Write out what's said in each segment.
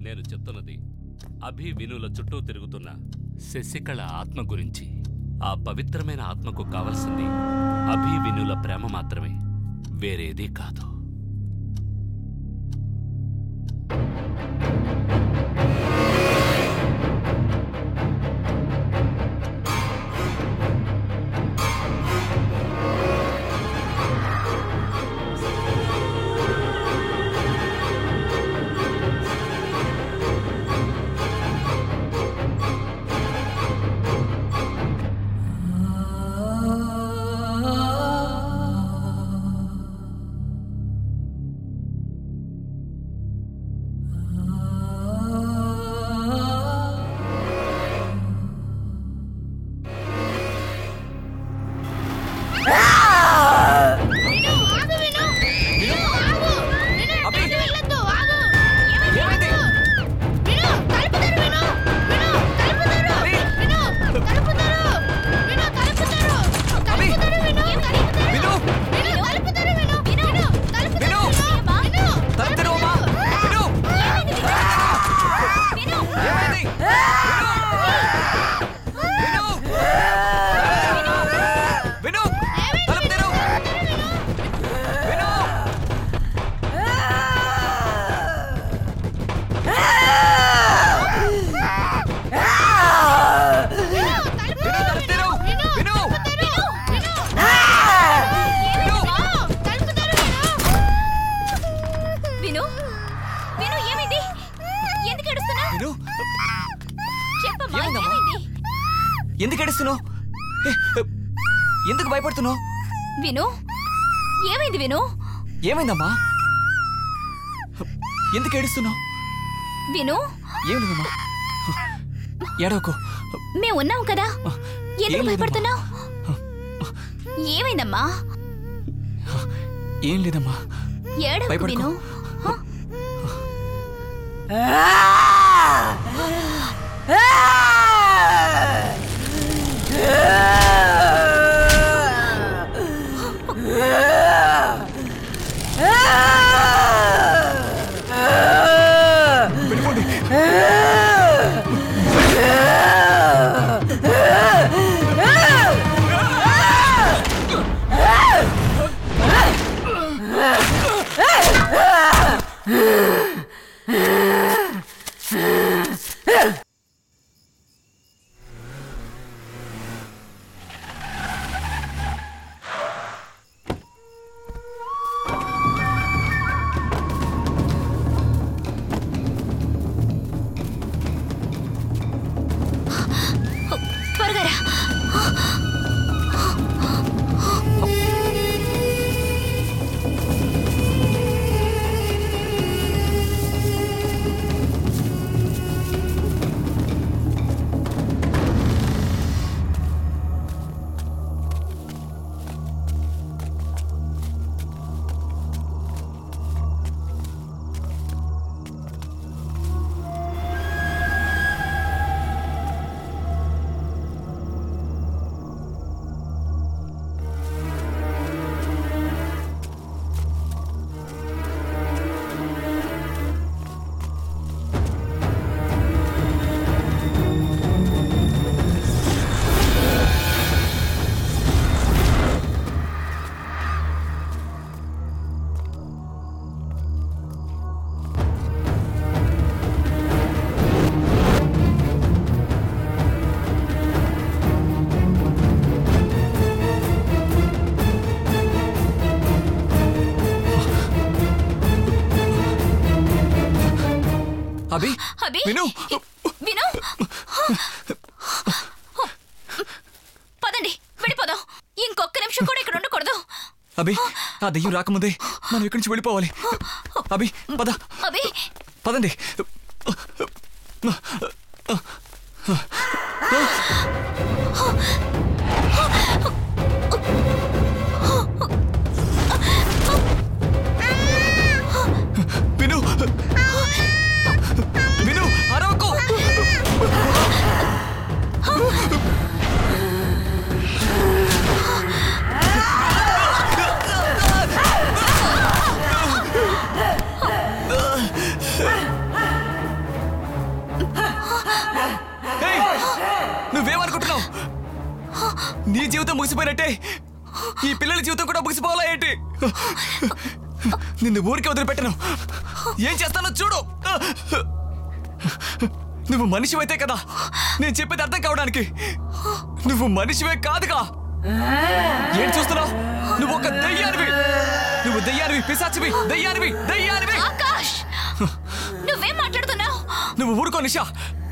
నేను చెప్తున్నది అభి వినుల చుట్టూ తిరుగుతున్న శశికళ ఆత్మ గురించి ఆ పవిత్రమైన ఆత్మకు కావలసింది అభి వినుల ప్రేమ మాత్రమే వేరేదీ కాదు విను తలుపు తెరు విను తలుపు తెరు విను విను విను ఏమైంది ఎందుకు ఏడుస్తున్నావు విను చెప్పమ్మా ఏమైందమ్మా? ఏమైంది ఎందుకు ఏడుస్తున్నావు ఏ, ఎందుకు భయపడుతున్నావు విను ఏమైంది విను ఏమైందమ్మా ఎందుకు ఏడుస్తున్నావు విను ఏమైందమ్మా ఏడవకు మేము ఉన్నాం కదా ఏం ఎందుకు లేదమ్మా. భయపడుతున్నావు ఏమైందమ్మా ఏం లేదమ్మా ఏడవకు భయపడకు. విను హ? వెళ్ళిపోండి త్వరగా రా అభి అభి విను విను పదండి వెళ్ళిపోదాం ఇంకొక్క నిమిషం కూడా ఇక్కడ ఉండకూడదు అభి ఆ దెయ్యం రాకముందే మనం ఇక్కడి నుంచి వెళ్ళిపోవాలి అభి పద అభి పదండి విను విను అరవకు నీ జీవితం ముగిసిపోయినట్టే ఈ పిల్లల జీవితం కూడా ముగిసిపోవాలా ఏంటి నిన్ను ఊరికి వదిలిపెట్టను ఏం చేస్తానో చూడు నువ్వు మనిషివైతే కదా నేను చెప్పేది అర్థం కావడానికి నువ్వు మనిషివే కాదుగా ఏం చూస్తున్నావు నువ్వు ఒక దయ్యానివి నువ్వు దయ్యానివి పిశాచివి దయ్యానివి దయ్యానివి ఆకాష్ నువ్వేం మాట్లాడుతున్నావు నువ్వు ఊరుకో నిషా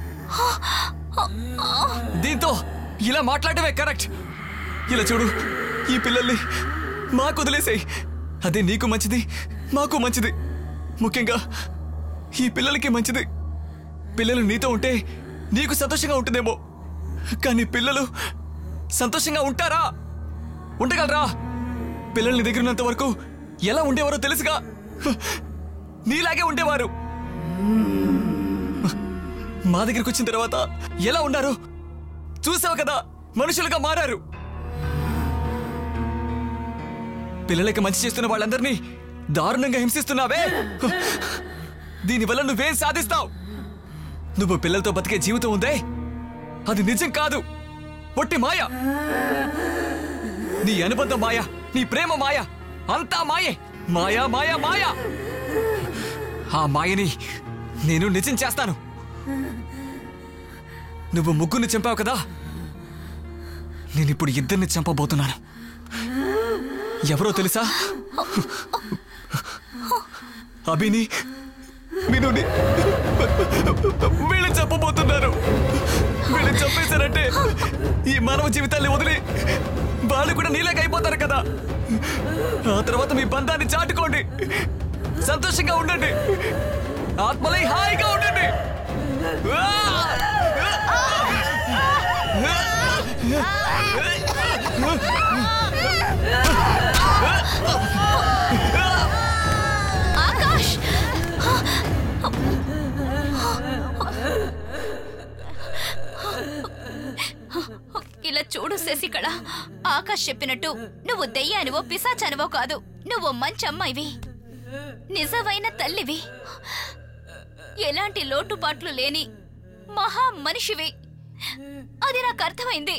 దీంతో ఇలా మాట్లాడమే కరెక్ట్ ఇలా చూడు ఈ పిల్లల్ని మాకు వదిలేసేయ్ అదే నీకు మంచిది మాకు మంచిది ముఖ్యంగా ఈ పిల్లలకి మంచిది పిల్లలు నీతో ఉంటే నీకు సంతోషంగా ఉంటుందేమో కానీ పిల్లలు సంతోషంగా ఉంటారా ఉండగలరా పిల్లల్ని నీ దగ్గర ఉన్నంత వరకు ఎలా ఉండేవారో తెలుసుగా నీలాగే ఉండేవారు మా దగ్గరికి వచ్చిన తర్వాత ఎలా ఉన్నారు చూసావు కదా మనుషులుగా మారారు పిల్లలకి మంచి చేస్తున్న వాళ్ళందరినీ దారుణంగా హింసిస్తున్నావే దీనివల్ల నువ్వేం సాధిస్తావు నువ్వు పిల్లలతో బతికే జీవితం ఉందే అది నిజం కాదు ఒట్టి మాయ నీ అనుబంధం మాయ నీ ప్రేమ మాయ అంతా మాయే మాయా మాయా మాయా ఆ మాయని నేను నిజం చేస్తాను నువ్వు ముగ్గురిని చంపావు కదా నేను ఇప్పుడు ఇద్దరిని చంపబోతున్నాను ఎవరో తెలుసా అభిని వినుని వీళ్ళు చంపబోతున్నారు వీళ్ళు చంపేశారంటే ఈ మానవ జీవితాన్ని వదిలి వాళ్ళు కూడా నీలాగా అయిపోతారు కదా ఆ తర్వాత మీ బంధాన్ని చాటుకోండి సంతోషంగా ఉండండి ఆత్మలై హాయిగా ఉండండి ఆకాష్ ఇలా చూడు శశికళ ఆకాష్ చెప్పినట్టు నువ్వు దెయ్యానివో పిశాచానివో కాదు నువ్వు మంచి అమ్మాయివి నిజమైన తల్లివి ఎలాంటి లోటుపాట్లు లేని మహా మనిషివి అది నాకు అర్థమైంది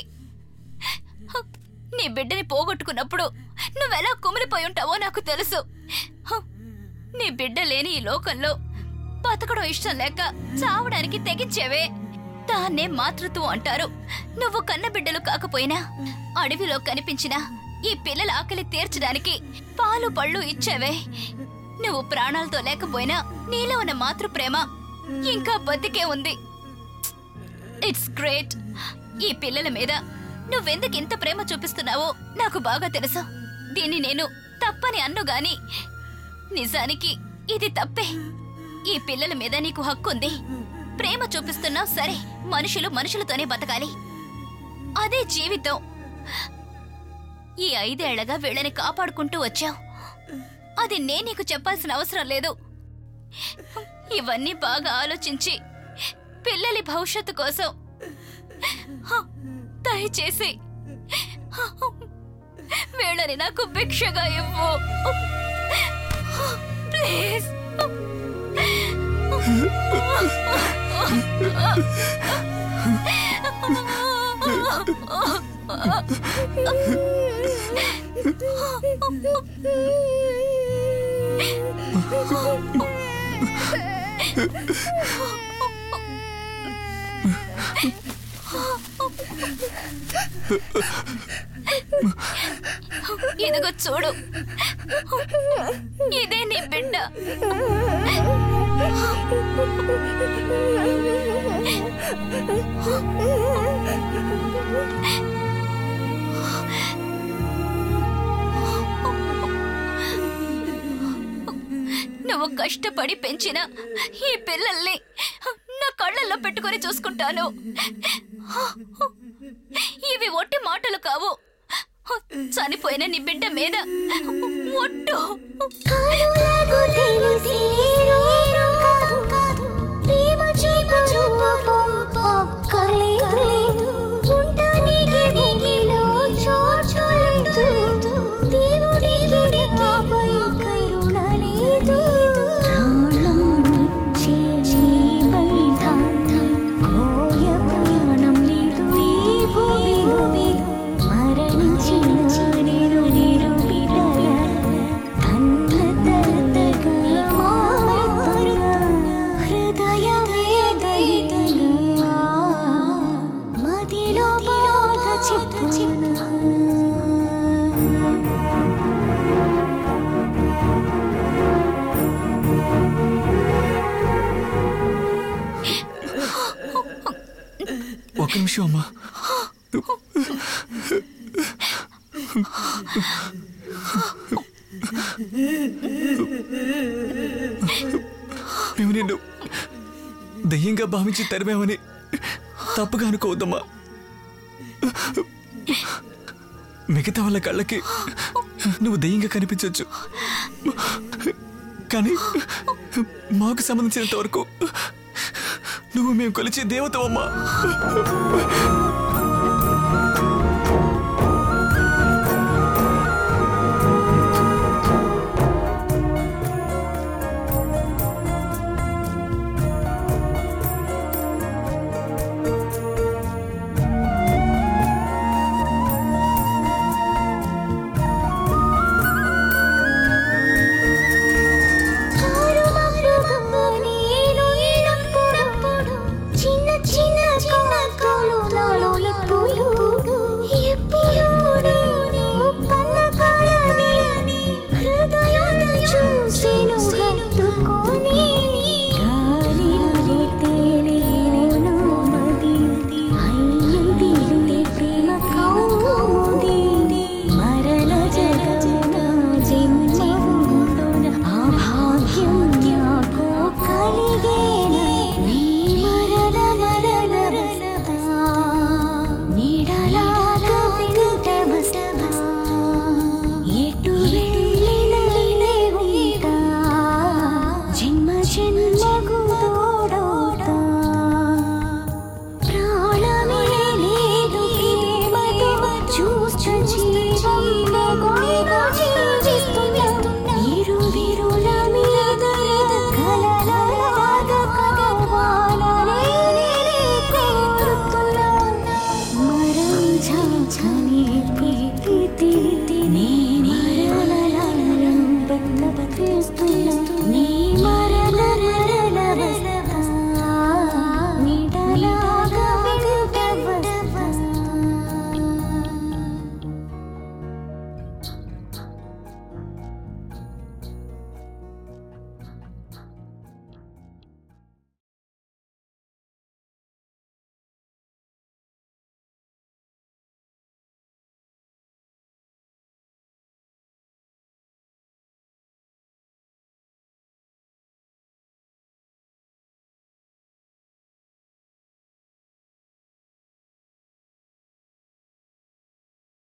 నీ బిడ్డని పోగొట్టుకున్నప్పుడు నువ్వెలా కుమిలిపోయి ఉంటావో నాకు తెలుసు హ, నీ బిడ్డ లేని ఈ లోకంలో బతకడం ఇష్టం లేక చావడానికి తెగించేవే దాన్నే మాతృత్వం అంటారు నువ్వు కన్న బిడ్డలు కాకపోయినా అడవిలో కనిపించిన ఈ పిల్లల ఆకలి తీర్చడానికి పాలు పళ్ళు ఇచ్చేవే నువ్వు ప్రాణాలతో లేకపోయినా నీలో ఉన్న మాతృ ప్రేమ ఇంకా బతికే ఉంది ఇట్స్ గ్రేట్ ఈ పిల్లల మీద నువ్వెందుకు ఇంత ప్రేమ చూపిస్తున్నావో నాకు బాగా తెలుసు దీన్ని నేను తప్పని అన్ను గాని నిజానికి ఇది తప్పే ఈ పిల్లల మీద నీకు హక్కుంది ప్రేమ చూపిస్తున్నావు సరే మనుషులు మనుషులతోనే బతకాలి అదే జీవితం ఈ ఐదేళ్లగా వీళ్ళని కాపాడుకుంటూ వచ్చావు అది నేను నీకు చెప్పాల్సిన అవసరం లేదు ఇవన్నీ బాగా ఆలోచించి పిల్లలి భవిష్యత్తు కోసం హ, దయచేసి వీళ్ళని నాకు భిక్షగా ఇవ్వు ప్లీజ్ ఇదిగో చూడు ఇదే నీ బిడ్డ నువ్వు కష్టపడి పెంచిన ఈ పిల్లల్ని నా కళ్ళల్లో పెట్టుకొని చూసుకుంటాను ఇవి ఒట్టి మాటలు కావు చనిపోయిన నీ బిడ్డ మీద ఒట్టు కనులకు తెలిసి నేను కాదు కాదు ప్రేమ చూపు ఒక్కలేదు ఉండనికి దిగిలో చోటు లేదు దేవుడికి నాపై కరుణ లేదు ప్రాణమిచ్చే జీవైతాంతం కోయ ప్రయాణం లేదు ఈ భూమిలో ఒక్క నిమిషం అమ్మా మేము నిన్ను దయ్యంగా భావించి తరిమామని తప్పుగా అనుకోవద్దమ్మా మిగతా వాళ్ళ కళ్ళకి నువ్వు దయ్యంగా కనిపించవచ్చు కానీ మాకు సంబంధించినంత వరకు నువ్వు మేము కొలిచే దేవతవమ్మా